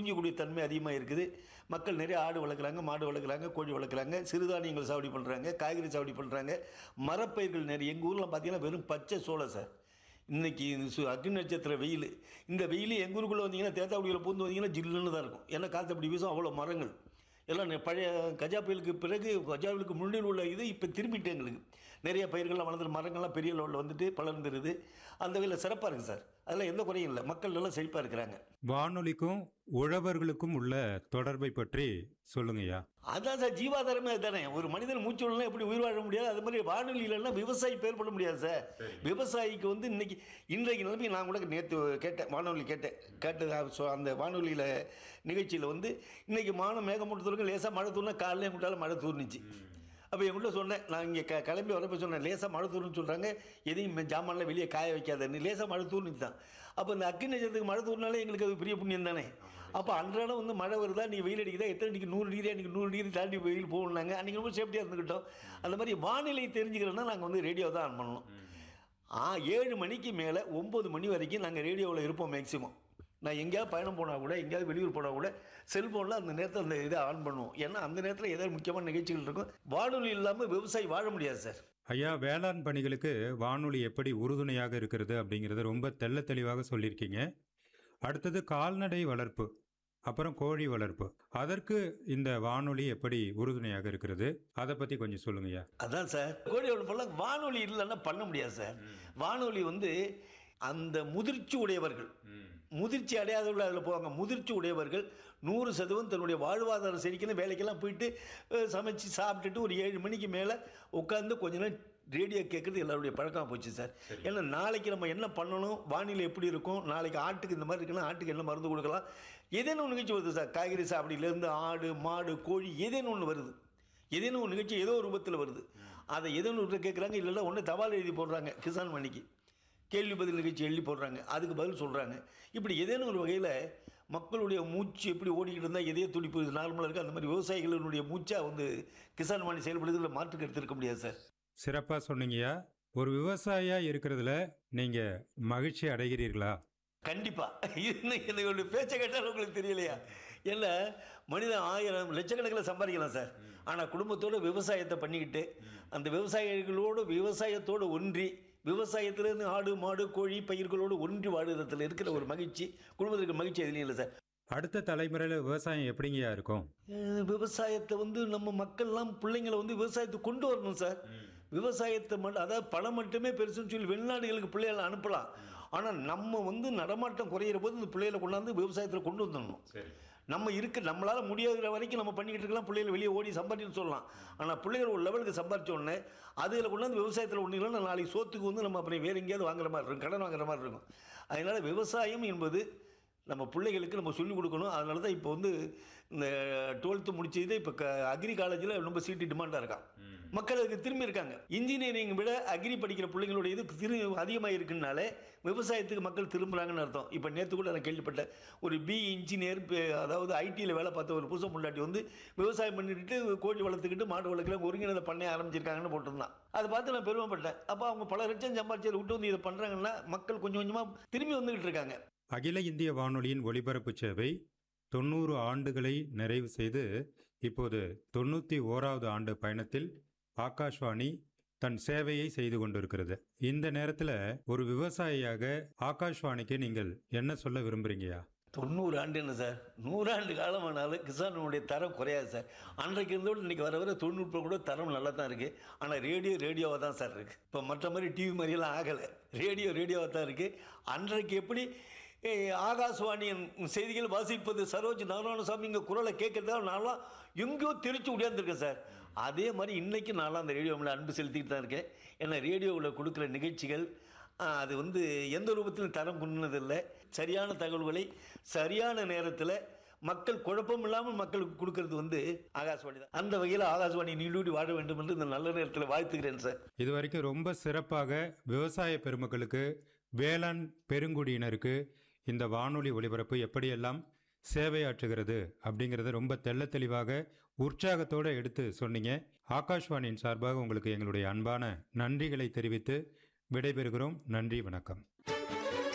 புரிஞ்சக்கூடிய தன்மை அதிகமாக இருக்குது மக்கள் நிறைய ஆடு வளர்க்குறாங்க மாடு வளர்க்குறாங்க கோழி வளர்க்குறாங்க சிறுதானியங்கள் சாவடி பண்ணுறாங்க காய்கறி சாவடி பண்ணுறாங்க மரப்பயிர்கள் நிறைய எங்கள் ஊரில் பார்த்தீங்கன்னா வெறும் பச்சை சோளம் சார் இன்னைக்கு இந்த சு அக்னி நட்சத்திர வெயில் இந்த வெயில் எங்கள் ஊருக்குள்ளே வந்தீங்கன்னா தேத்தாக்குடியில் பூந்து வந்தீங்கன்னா ஜில்லுன்னு தான் இருக்கும் ஏன்னா காற்று அப்படி வீசும் அவ்வளோ மரங்கள் எல்லாம் நெ- பழைய கஜா புயலுக்கு பிறகு கஜா புயலுக்கு முன்னாடி உள்ள இது இப்போ திரும்பிட்டு எங்களுக்கு நிறைய பயிர்கள்லாம் வளர்ந்துரு மரங்கள்லாம் பெரிய லெவலில் வந்துட்டு வளர்ந்துருது அந்த வகையில் சிறப்பாக இருக்குது சார் அதெல்லாம் எந்த குறையும் இல்லை மக்கள் நல்லா செழிப்பாக இருக்கிறாங்க வானொலிக்கும் உழவர்களுக்கும் உள்ள தொடர்பை பற்றி சொல்லுங்கய்யா அதான் சார் ஜீவாதாரமே அதுதானே ஒரு மனிதன் மூச்சு விடலாம் எப்படி உயிர் வாழ முடியாது அது மாதிரி வானொலி இல்லைன்னா விவசாயி பேர் பண்ண முடியாது சார் விவசாயிக்கு வந்து இன்னைக்கு இன்றைக்கு நிலைமை நான் கூட நேற்று கேட்டேன் வானொலி கேட்டேன் கேட்டு அஹ், so அந்த வானொலியில் நிகழ்ச்சியில் வந்து இன்னைக்கு மானம் மேகமூட்டத்துக்கு லேசாக மழை தூர்னா காலையிலே கூட்டாலும் மழை தூர்னுச்சு அப்போ என்கிட்ட சொன்னேன் நான் இங்கே க கிளம்பி வரப்போ சொன்னேன் லேசாக மழை தூர்னு சொல்கிறாங்க எதையும் மெ- ஜாமான்லாம் வெளியே காய வைக்காதன்னு லேசாக மழை தூர்னுச்சு தான் அப்போ இந்த அக்கினி நட்சத்திரத்துக்கு மழை தூர்னாலே எங்களுக்கு அது பெரிய புண்ணியம் தானே அப்போ அன்றாடம் வந்து மழை வருதா நீ வெயில் அடிக்குதா எத்தனை டிகிரி நூறு டிகிரி அன்றைக்கி நூறு டிகிரி தாண்டி வெயில் போகணுன்னாங்க அன்றைக்கி ரொம்ப சேஃப்டியாக இருந்துக்கிட்டோம் அந்த மாதிரி வானிலை தெரிஞ்சுக்கிறோன்னா நாங்கள் வந்து ரேடியோ தான் ஆன் பண்ணணும் ஆ ஏழு மணிக்கு மேலே ஒம்பது மணி வரைக்கும் நாங்கள் ரேடியோவில் இருப்போம் மேக்ஸிமம் நான் எங்கேயாவது பயணம் போனால் கூட எங்கேயாவது வெளியூர் போனால் கூட செல்ஃபோனில் அந்த நேரத்தில் அந்த இதை ஆன் பண்ணுவோம் ஏன்னா அந்த நேரத்தில் ஏதாவது முக்கியமான நிகழ்ச்சிகள் இருக்கும் வானொலி இல்லாமல் விவசாயி வாழ முடியாது சார் ஐயா வேளாண் பணிகளுக்கு வானொலி எப்படி உறுதுணையாக இருக்கிறது அப்படிங்கிறத ரொம்ப தெள்ள தெளிவாக சொல்லியிருக்கீங்க அடுத்தது கால்நடை வளர்ப்பு அப்புறம் கோழி வளர்ப்பு அதற்கு இந்த வானொலி எப்படி உறுதுணையாக இருக்கிறது அதை பற்றி கொஞ்சம் சொல்லுங்கய்யா அதான் சார் கோழி வளர்ப்பெல்லாம் வானொலி இல்லைன்னா பண்ண முடியாது சார் வானொலி வந்து அந்த முதிர்ச்சி உடையவர்கள் முதிர்ச்சி அடையாதவர்கள் அதில் போவாங்க முதிர்ச்சி உடையவர்கள் நூறு சதவீதம் தன்னுடைய வாழ்வாதாரம் செழிக்கணும் வேலைக்கெல்லாம் போயிட்டு அஹ், சமைச்சு சாப்பிட்டுட்டு ஒரு ஏழு மணிக்கு மேலே உட்காந்து கொஞ்ச நேரம் ரேடியோ கேட்குறது எல்லாருடைய பழக்கமாக போச்சு சார் ஏன்னா நாளைக்கு நம்ம என்ன பண்ணணும் வானிலை எப்படி இருக்கும் நாளைக்கு ஆட்டுக்கு இந்த மாதிரி இருக்குன்னா ஆட்டுக்கு என்ன மருந்து கொடுக்கலாம் ஏதேனும் ஒரு நிகழ்ச்சி வருது சார் காய்கறி சாப்பிடிலேருந்து ஆடு மாடு கோழி ஏதேனும் ஒன்று வருது ஏதேனும் ஒரு நிகழ்ச்சி ஏதோ ஒரு ரூபத்தில் வருது அதை ஏதேனும் ஒரு கேட்குறாங்க இல்லைன்னா ஒன்று தபால் எழுதி போடுறாங்க கிசான் மணிக்கு கேள்வி பதில் நிகழ்ச்சி எழுதி போடுறாங்க அதுக்கு பதில் சொல்கிறாங்க இப்படி ஏதேனும் ஒரு வகையில் மக்களுடைய மூச்சு எப்படி ஓடிக்கிட்டு இருந்தால் எதையோ துடிப்பு நார்மலாக இருக்குது அந்த மாதிரி விவசாயிகளுடைய மூச்சாக வந்து கிசான் மணி செயல்படுறதுல மாற்று கருத்து இருக்க முடியாது சார் சிறப்பாக சொன்னீங்கய்யா ஒரு விவசாயியாக இருக்கிறதுல நீங்கள் மகிழ்ச்சி அடைகிறீர்களா கண்டிப்பா இன்னைக்கு என்னுடைய பேச்சை கேட்டாலும் உங்களுக்கு தெரியலையா ஏன்னா மனிதன் ஆயிரம் லட்சக்கணக்கில் சம்பாதிக்கலாம் சார் ஆனால் குடும்பத்தோட விவசாயத்தை பண்ணிக்கிட்டு அந்த விவசாயிகளோடு விவசாயத்தோடு ஒன்றி விவசாயத்திலேருந்து ஆடு மாடு கோழி பயிர்களோடு ஒன்றி வாழுறதுல இருக்கிற ஒரு மகிழ்ச்சி குடும்பத்துக்கு மகிழ்ச்சி எதுலையும் இல்லை சார் அடுத்த தலைமுறையில் விவசாயம் எப்படிங்கய்யா இருக்கும் அஹ் விவசாயத்தை வந்து நம்ம மக்கள்லாம் பிள்ளைங்களை வந்து விவசாயத்துக்கு கொண்டு வரணும் சார் விவசாயத்தை மட்டும் அதாவது பணம் மட்டுமே பெருசுன்னு சொல்லி வெளிநாடுகளுக்கு பிள்ளைகளை அனுப்பலாம் ஆனால் நம்ம வந்து நடமாட்டம் குறையிற போது இந்த பிள்ளைகளை கொண்டாந்து விவசாயத்தில் கொண்டு வந்துடணும் நம்ம இருக்க நம்மளால் முடியாத வரைக்கும் நம்ம பண்ணிக்கிட்டு இருக்கலாம் பிள்ளைகள் வெளியே ஓடி சம்பாதிச்சுன்னு சொல்லலாம் ஆனால் பிள்ளைகள் ஒரு லெவலுக்கு சம்பாதிச்ச உடனே அதில் கொண்டாந்து விவசாயத்தில் ஒன்று இல்லைன்னா நாளைக்கு சோத்துக்கு வந்து நம்ம அப்புறம் வேறு எங்கேயாவது வாங்குற மாதிரி இருக்கும் கடன் வாங்குற மாதிரி இருக்கும் அதனால் விவசாயம் என்பது நம்ம பிள்ளைகளுக்கு நம்ம சொல்லிக் கொடுக்கணும் அதனால தான் இப்போ வந்து இந்த டுவெல்த்து முடிச்சது இப்போ க அக்ரி காலேஜில் ரொம்ப சீட்டு டிமாண்டாக இருக்கான் மக்கள் அதுக்கு திரும்பி இருக்காங்க இன்ஜினியரிங் விட அக்ரி படிக்கிற பிள்ளைங்களோட இது திரு அதிகமாக இருக்குனாலே விவசாயத்துக்கு மக்கள் திரும்புகிறாங்கன்னு அர்த்தம் இப்போ நேற்று கூட நான் கேள்விப்பட்டேன் ஒரு பி இன்ஜினியர் அதாவது ஐடியில் வேலை பார்த்த ஒரு புதுசு முன்னாடி வந்து விவசாயம் பண்ணிட்டு கோழி வளர்த்துக்கிட்டு மாடு வளர்க்குறாங்க ஒருங்கிணைந்த பண்ணைய ஆரம்பிச்சிருக்காங்கன்னு போட்டிருந்தான் அதை பார்த்து நான் பெருமைப்பட்டேன் அப்போ அவங்க பல லட்சம் சம்பாதிச்சதை விட்டு வந்து இதை பண்ணுறாங்கன்னா மக்கள் கொஞ்சம் கொஞ்சமாக திரும்பி வந்துக்கிட்டு இருக்காங்க அகில இந்திய வானொலியின் ஒலிபரப்பு சேவை தொண்ணூறு ஆண்டுகளை நிறைவு செய்து இப்போது தொண்ணூற்றி ஓராவது ஆண்டு பயணத்தில் ஆகாஷ்வாணி தன் சேவையை செய்து கொண்டிருக்கிறது இந்த நேரத்தில் ஒரு விவசாயியாக ஆகாஷ்வாணிக்கு நீங்கள் என்ன சொல்ல விரும்புறீங்கயா தொண்ணூறு ஆண்டு என்ன சார் நூறாண்டு காலம் ஆனாலும் கிசானுடைய தரம் குறையாது சார் அன்றைக்கு இருந்தோடு இன்னைக்கு வர வர தொழில்நுட்பம் கூட தரம் நல்லா தான் இருக்குது ஆனால் ரேடியோ ரேடியோவாக தான் சார் இருக்குது இப்போ மற்ற மாதிரி டிவி மாதிரியெல்லாம் ஆகலை ரேடியோ ரேடியோவாக தான் இருக்குது அன்றைக்கு எப்படி ஏய், ஆகாஷ்வாணியின் செய்திகள் வாசிப்பது சரோஜ் நாராயணசாமி இங்கே குரலை கேட்கறதால நான்லாம் எங்கேயோ திருச்சி உடையாந்துருக்கேன் சார் அதே மாதிரி இன்றைக்கி நான்லாம் அந்த ரேடியோ மேலே அன்பு செலுத்திட்டு தான் இருக்கேன் ஏன்னா ரேடியோவில் கொடுக்குற நிகழ்ச்சிகள் ஆ, அது வந்து எந்த ரூபத்திலும் தரம் குன்னதில்லை சரியான தகவல்களை சரியான நேரத்தில் மக்கள் குழப்பம் இல்லாமல் மக்களுக்கு கொடுக்கறது வந்து ஆகாஷ்வாணி தான் அந்த வகையில் ஆகாஷ்வாணி நீடூடி வாழ வேண்டும் என்று இந்த நல்ல நேரத்தில் வாழ்த்துகிறேன் சார் இது வரைக்கும் ரொம்ப சிறப்பாக விவசாய பெருமக்களுக்கு வேளாண் பெருங்குடியினருக்கு இந்த வானொலி ஒலிபரப்பு எப்படியெல்லாம் சேவையாற்றுகிறது அப்படிங்கிறத ரொம்ப தெள்ள தெளிவாக உற்சாகத்தோடு எடுத்து சொன்னீங்க ஆகாஷ்வாணியின் சார்பாக உங்களுக்கு எங்களுடைய அன்பான நன்றிகளை தெரிவித்து விடைபெறுகிறோம் நன்றி வணக்கம்